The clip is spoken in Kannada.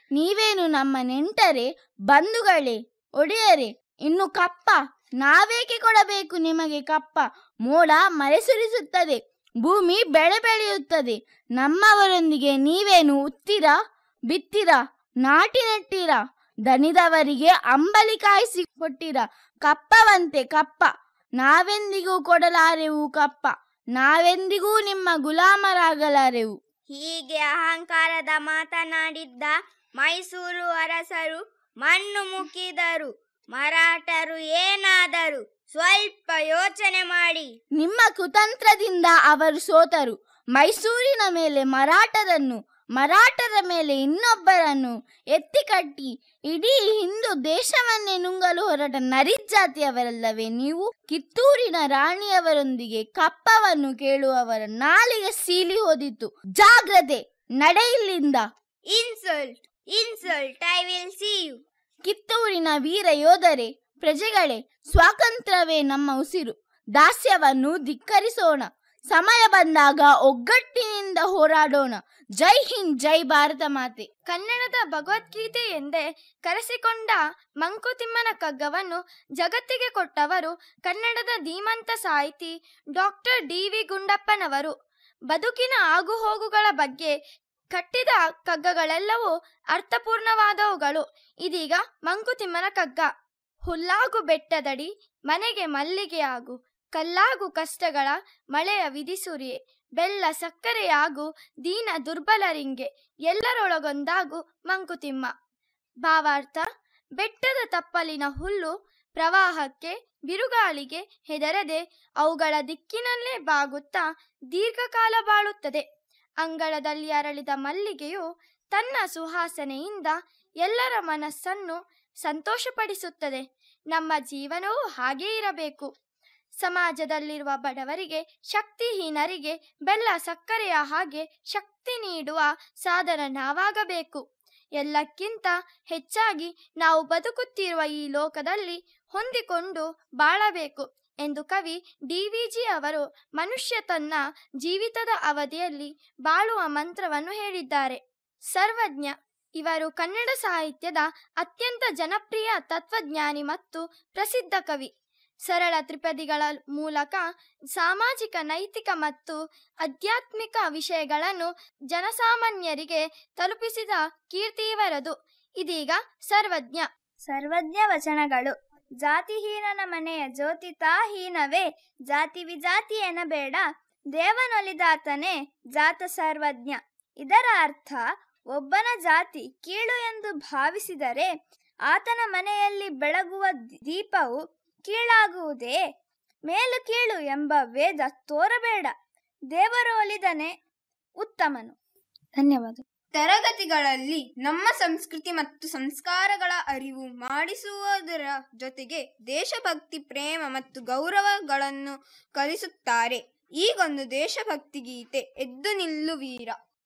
ನೀವೇನು ನಮ್ಮ ನೆಂಟರೇ ಬಂಧುಗಳೇ ಒಡೆಯರೇ ಇನ್ನು ಕಪ್ಪ ನಾವೇಕೆ ಕೊಡಬೇಕು ನಿಮಗೆ ಕಪ್ಪ ಮೋಡ ಮಳೆ ಸುರಿಸುತ್ತದೆ ಭೂಮಿ ಬೆಳೆ ಬೆಳೆಯುತ್ತದೆ ನಮ್ಮವರೊಂದಿಗೆ ನೀವೇನು ಉತ್ತೀರಾ ಬಿತ್ತೀರಾ ನಾಟಿ ನೆಟ್ಟಿರಾ ದನಿದವರಿಗೆ ಅಂಬಲಿ ಕಾಯಿಸಿ ಕೊಟ್ಟಿರ ಕಪ್ಪವಂತೆ ಕಪ್ಪ ನಾವೆಂದಿಗೂ ಕೊಡಲಾರೆವು ಕಪ್ಪ ನಾವೆಂದಿಗೂ ನಿಮ್ಮ ಗುಲಾಮರಾಗಲಾರೆವು ಹೀಗೆ ಅಹಂಕಾರದ ಮಾತನಾಡಿದ್ದ ಮೈಸೂರು ಅರಸರು ಮಣ್ಣು ಮುಕ್ಕಿದರು ಮರಾಠರು ಏನಾದರು ಸ್ವಲ್ಪ ಯೋಚನೆ ಮಾಡಿ ನಿಮ್ಮ ಕುತಂತ್ರದಿಂದ ಅವರು ಸೋತರು ಮೈಸೂರಿನ ಮೇಲೆ ಮರಾಠರನ್ನು ಮರಾಠರ ಮೇಲೆ ಇನ್ನೊಬ್ಬರನ್ನು ಎತ್ತಿ ಕಟ್ಟಿ ಇಡೀ ಹಿಂದೂ ದೇಶವನ್ನೇ ನುಂಗಲು ಹೊರಟ ನರಿಜಾತಿಯವರಲ್ಲವೇ ನೀವು ಕಿತ್ತೂರಿನ ರಾಣಿಯವರೊಂದಿಗೆ ಕಪ್ಪವನ್ನು ಕೇಳುವವರ ನಾಲಿಗೆ ಸೀಲಿ ಹೋದಿತ್ತು ಜಾಗ್ರತೆ ನಡೆ ಇಲ್ಲಿಂದ insult insult I will see you ಕಿತ್ತೂರಿನ ವೀರ ಯೋಧರೇ ಪ್ರಜೆಗಳೇ ಸ್ವಾತಂತ್ರ್ಯವೇ ನಮ್ಮ ಉಸಿರು ದಾಸ್ಯವನ್ನು ಧಿಕ್ಕರಿಸೋಣ ಸಮಯ ಬಂದಾಗ ಒಗ್ಗಟ್ಟಿನಿಂದ ಹೋರಾಡೋಣ ಜೈ ಹಿಂದ್ ಜೈ ಭಾರತ ಮಾತೆ ಕನ್ನಡದ ಭಗವದ್ಗೀತೆ ಎಂದೇ ಕರೆಸಿಕೊಂಡ ಮಂಕುತಿಮ್ಮನ ಕಗ್ಗವನ್ನು ಜಗತ್ತಿಗೆ ಕೊಟ್ಟವರು ಕನ್ನಡದ ಧೀಮಂತ ಸಾಹಿತಿ ಡಾಕ್ಟರ್ ಡಿ ವಿ ಗುಂಡಪ್ಪನವರು ಬದುಕಿನ ಆಗುಹೋಗುಗಳ ಬಗ್ಗೆ ಕಟ್ಟಿದ ಕಗ್ಗಗಳೆಲ್ಲವೂ ಅರ್ಥಪೂರ್ಣವಾದವುಗಳು ಇದೀಗ ಮಂಕುತಿಮ್ಮನ ಕಗ್ಗ ಹುಲ್ಲಾಗು ಬೆಟ್ಟದಡಿ ಮನೆಗೆ ಮಲ್ಲಿಗೆ ಆಗು ಕಲ್ಲಾಗು ಕಷ್ಟಗಳ ಮಳೆಯ ವಿಧಿಸುರಿಯೆ ಬೆಲ್ಲ ಸಕ್ಕರೆಯಾಗು ದೀನ ದುರ್ಬಲರಿಂಗೆ ಎಲ್ಲರೊಳಗೊಂದಾಗು ಮಂಕುತಿಮ್ಮ ಭಾವಾರ್ಥ ಬೆಟ್ಟದ ತಪ್ಪಲಿನ ಹುಲ್ಲು ಪ್ರವಾಹಕ್ಕೆ ಬಿರುಗಾಳಿಗೆ ಹೆದರದೆ ಅವುಗಳ ದಿಕ್ಕಿನಲ್ಲೇ ಬಾಗುತ್ತಾ ದೀರ್ಘಕಾಲ ಬಾಳುತ್ತದೆ ಅಂಗಳದಲ್ಲಿ ಅರಳಿದ ಮಲ್ಲಿಗೆಯು ತನ್ನ ಸುವಾಸನೆಯಿಂದ ಎಲ್ಲರ ಮನಸ್ಸನ್ನು ಸಂತೋಷಪಡಿಸುತ್ತದೆ ನಮ್ಮ ಜೀವನವೂ ಹಾಗೇ ಇರಬೇಕು ಸಮಾಜದಲ್ಲಿರುವ ಬಡವರಿಗೆ ಶಕ್ತಿಹೀನರಿಗೆ ಬೆಲ್ಲ ಸಕ್ಕರೆಯ ಹಾಗೆ ಶಕ್ತಿ ನೀಡುವ ಸಾಧನ ನಾವಾಗಬೇಕು ಎಲ್ಲಕ್ಕಿಂತ ಹೆಚ್ಚಾಗಿ ನಾವು ಬದುಕುತ್ತಿರುವ ಈ ಲೋಕದಲ್ಲಿ ಹೊಂದಿಕೊಂಡು ಬಾಳಬೇಕು ಎಂದು ಕವಿ ಡಿವಿಜಿ ಅವರು ಮನುಷ್ಯ ತನ್ನ ಜೀವಿತದ ಅವಧಿಯಲ್ಲಿ ಬಾಳುವ ಮಂತ್ರವನ್ನು ಹೇಳಿದ್ದಾರೆ ಸರ್ವಜ್ಞ ಇವರು ಕನ್ನಡ ಸಾಹಿತ್ಯದ ಅತ್ಯಂತ ಜನಪ್ರಿಯ ತತ್ವಜ್ಞಾನಿ ಮತ್ತು ಪ್ರಸಿದ್ಧ ಕವಿ ಸರಳ ತ್ರಿಪದಿಗಳ ಮೂಲಕ ಸಾಮಾಜಿಕ ನೈತಿಕ ಮತ್ತು ಆಧ್ಯಾತ್ಮಿಕ ವಿಷಯಗಳನ್ನು ಜನಸಾಮಾನ್ಯರಿಗೆ ತಲುಪಿಸಿದ ಕೀರ್ತಿ ಇವರದು ಇದೀಗ ಸರ್ವಜ್ಞ ಸರ್ವಜ್ಞ ವಚನಗಳು ಜಾತಿಹೀನನ ಮನೆಯ ಜ್ಯೋತಿ ತಾಹೀನವೇ ಜಾತಿ ವಿಜಾತಿ ಎನಬೇಡ ದೇವನೊಲಿದಾತನೇ ಜಾತ ಸರ್ವಜ್ಞ ಇದರ ಅರ್ಥ ಒಬ್ಬನ ಜಾತಿ ಕೀಳು ಎಂದು ಭಾವಿಸಿದರೆ ಆತನ ಮನೆಯಲ್ಲಿ ಬೆಳಗುವ ದೀಪವು ಕೀಳಾಗುವುದೇ ಮೇಲು ಕೀಳು ಎಂಬ ವೇದ ತೋರಬೇಡ ದೇವರು ಒಲಿದನೆ ಉತ್ತಮನು ಧನ್ಯವಾದ ತರಗತಿಗಳಲ್ಲಿ ನಮ್ಮ ಸಂಸ್ಕೃತಿ ಮತ್ತು ಸಂಸ್ಕಾರಗಳ ಅರಿವು ಮಾಡಿಸುವುದರ ಜೊತೆಗೆ ದೇಶಭಕ್ತಿ ಪ್ರೇಮ ಮತ್ತು ಗೌರವಗಳನ್ನು ಕಲಿಸುತ್ತಾರೆ ಈಗೊಂದು ದೇಶಭಕ್ತಿ ಗೀತೆ ಎದ್ದು ನಿಲ್ಲು ವೀರ